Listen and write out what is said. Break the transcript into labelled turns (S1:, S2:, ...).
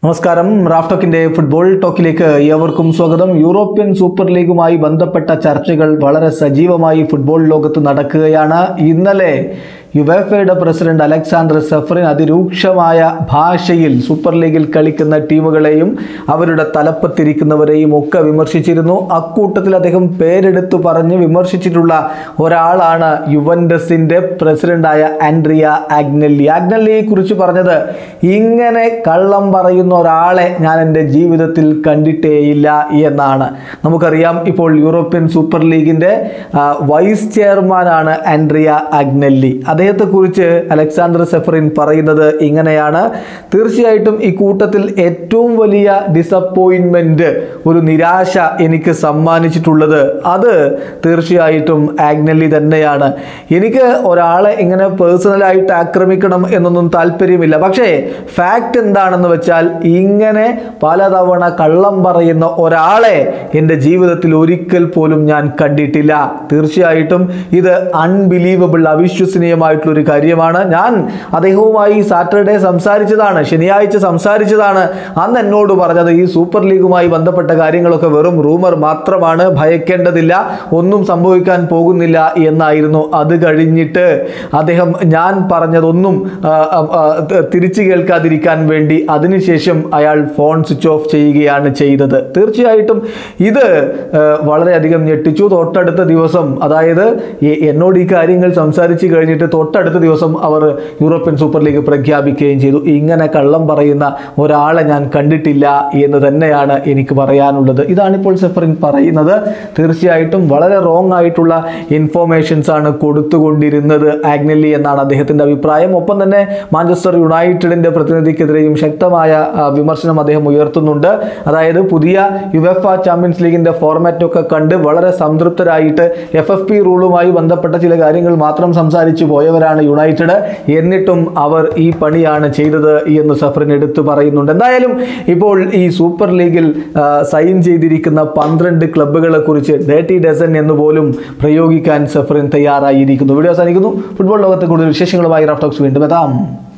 S1: നമസ്കാരം Raf ടോക്കിന്റെ football ടോക്കിലേക്ക് ഏവർക്കും സ്വാഗതം യൂറോപ്യൻ സൂപ്പർ ലീഗുമായി ബന്ധപ്പെട്ട ചർച്ചകൾ വളരെ സജീവമായി ഫുട്ബോൾ ലോകത്ത് നടക്കുകയാണ് ഇന്നലെ യുവേഫയുടെ പ്രസിഡന്റ് അലക്സാണ്ടർ സെഫറിൻ അതിരൂക്ഷമായ ഭാഷയിൽ സൂപ്പർ ലീഗിൽ കളിക്കുന്ന ടീമുകളെയും അവരുടെ തലപ്പത്തിരിക്കുന്നവരെയും ഒക്കെ വിമർശിച്ചിരുന്നു അക്കൂട്ടത്തിൽ അദ്ദേഹം പേരെടുത്തു പറഞ്ഞ് വിമർശിച്ചിട്ടുള്ള ഒരാളാണ് യുവൻഡസിന്റെ പ്രസിഡന്റായ ആൻഡ്രിയ ആഗ്നല്ലി ആഗ്നല്ലിയെ കുറിച്ച് പറഞ്ഞത് ഇങ്ങനെ കള്ളം പറയുന്ന ഒരാളെ ഞാൻ എൻ്റെ ജീവിതത്തിൽ കണ്ടിട്ടേയില്ല എന്നാണ് നമുക്കറിയാം ഇപ്പോൾ യൂറോപ്യൻ സൂപ്പർ ലീഗിൻ്റെ ആ, വൈസ് ചെയർമാനാണ് ആൻഡ്രിയ ആഗ്നല്ലി അദ്ദേഹത്തെക്കുറിച്ച് അലക്സാണ്ടർ സെഫറിൻ പറയുന്നത് ഇങ്ങനെയാണ് തീർച്ചയായിട്ടും ഈ കൂട്ടത്തിൽ ഏറ്റവും വലിയ ഡിസപ്പോയിൻമെൻറ്റ് ഒരു നിരാശ എനിക്ക് സമ്മാനിച്ചിട്ടുള്ളത് അത് തീർച്ചയായിട്ടും ആഗ്നല്ലി തന്നെയാണ് എനിക്ക് ഒരാളെ ഇങ്ങനെ പേഴ്സണലായിട്ട് ആക്രമിക്കണം എന്നൊന്നും താല്പര്യമില്ല പക്ഷേ ഫാക്റ്റ് എന്താണെന്ന് വെച്ചാൽ ഇങ്ങനെ പലതവണ കള്ളം പറയുന്ന ഒരാളെ എൻ്റെ ജീവിതത്തിൽ ഒരിക്കൽ പോലും ഞാൻ കണ്ടിട്ടില്ല തീർച്ചയായിട്ടും ഇത് അൺബിലീവബിൾ അവിശ്വസനീയമായിട്ടുള്ള ഒരു കാര്യമാണ് ഞാൻ അദ്ദേഹവുമായി സാറ്റർഡേ സംസാരിച്ചതാണ് ശനിയാഴ്ച സംസാരിച്ചതാണ് അന്ന് എന്നോട് പറഞ്ഞത് ഈ സൂപ്പർ ലീഗുമായി ബന്ധപ്പെട്ട കാര്യങ്ങളൊക്കെ വെറും റൂമർ മാത്രമാണ് ഭയക്കേണ്ടതില്ല ഒന്നും സംഭവിക്കാൻ പോകുന്നില്ല എന്നായിരുന്നു അത് കഴിഞ്ഞിട്ട് അദ്ദേഹം ഞാൻ പറഞ്ഞതൊന്നും ആ, ആ, ആ, ത- തിരിച്ചു കേൾക്കാതിരിക്കാൻ വേണ്ടി അതിനുശേഷം അയാൾ ഫോൺ സ്വിച്ച് ഓഫ് ചെയ്യുകയാണ് ചെയ്തത് തീർച്ചയായിട്ടും ഇത് ആ, വളരെയധികം ഞെട്ടിച്ചു തൊട്ടടുത്ത ദിവസം അതായത് എ- എന്നോട് ഈ കാര്യങ്ങൾ സംസാരിച്ച് കഴിഞ്ഞിട്ട് തൊട്ടടുത്ത ദിവസം അവർ യൂറോപ്യൻ സൂപ്പർ ലീഗ് പ്രഖ്യാപിക്കുകയും ചെയ്തു ഇങ്ങനെ കള്ളം പറയുന്ന ഒരാളെ ഞാൻ കണ്ടിട്ടില്ല എന്ന് തന്നെയാണ് എനിക്ക് പറയാനുള്ളത് ഇതാണിപ്പോൾ സെഫറിൻ പറയുന്നത് തീർച്ചയായിട്ടും വളരെ റോങ് ആയിട്ടുള്ള ഇൻഫോർമേഷൻസ് ആണ് കൊടുത്തുകൊണ്ടിരുന്നത് ആഗ്നല്ലി എന്നാണ് അദ്ദേഹത്തിൻ്റെ അഭിപ്രായം ഒപ്പം തന്നെ മാഞ്ചസ്റ്റർ യുണൈറ്റഡിൻ്റെ പ്രതിനിധിക്കെതിരെയും ശക്തമായ ആ, വിമർശനം അദ്ദേഹം ഉയർത്തുന്നുണ്ട് അതായത് പുതിയ യുവഫ ചാമ്പ്യൻസ് ലീഗിൻ്റെ ഫോർമാറ്റൊക്കെ കണ്ട് വളരെ സംതൃപ്തരായിട്ട് എഫ് എഫ് പി റൂളുമായി ബന്ധപ്പെട്ട ചില കാര്യങ്ങൾ മാത്രം സംസാരിച്ചു പോയവരാണ് യുണൈറ്റഡ് എന്നിട്ടും അവർ ഈ പണിയാണ് ചെയ്തത് എന്ന് സഫറിൻ എടുത്തു പറയുന്നുണ്ട് എന്തായാലും ഇപ്പോൾ ഈ സൂപ്പർ ലീഗിൽ ആ, സൈൻ ചെയ്തിരിക്കുന്ന പന്ത്രണ്ട് ക്ലബ്ബുകളെ കുറിച്ച് ഡേറ്റി ഡസൻ എന്ന് പോലും പ്രയോഗിക്കാൻ സഫറിൻ തയ്യാറായിരിക്കുന്നു വീഡിയോ അവസാനിക്കുന്നു ഫുട്ബോൾ ലോകത്തെ കൂടുതൽ വിശേഷങ്ങളുമായി റാഫ്റ്റോക്സ് വീണ്ടും എത്താം